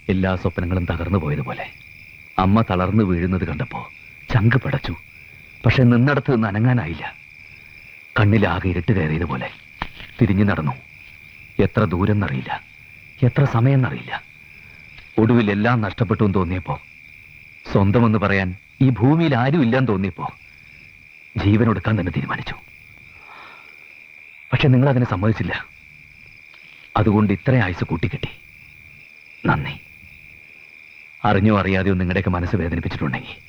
എല്ലാ സ്വപ്നങ്ങളും തകർന്നു പോയതുപോലെ അമ്മ തളർന്നു വീഴുന്നത് കണ്ടപ്പോ ചങ്ക് പിടച്ചു പക്ഷെ നിന്നിടത്ത് നിന്ന് അനങ്ങാനായില്ല കണ്ണിലാകെ ഇരുട്ട് കയറിയതുപോലെ തിരിഞ്ഞു നടന്നു എത്ര ദൂരം എന്നറിയില്ല എത്ര സമയം എന്നറിയില്ല ഒടുവിൽ എല്ലാം നഷ്ടപ്പെട്ടു എന്ന് തോന്നിയപ്പോ സ്വന്തമെന്ന് പറയാൻ ഈ ഭൂമിയിൽ ആരും ഇല്ലെന്ന് തോന്നിയപ്പോ ജീവൻ കൊടുക്കാൻ തന്നെ തീരുമാനിച്ചു പക്ഷെ നിങ്ങൾ അതിനെ സമ്മതിച്ചില്ല അതുകൊണ്ട് ഇത്ര ആയുസ് കൂട്ടിക്കിട്ടി നന്ദി അറിഞ്ഞോ അറിയാതെയോ നിങ്ങളുടെയൊക്കെ മനസ്സ് വേദനിപ്പിച്ചിട്ടുണ്ടെങ്കിൽ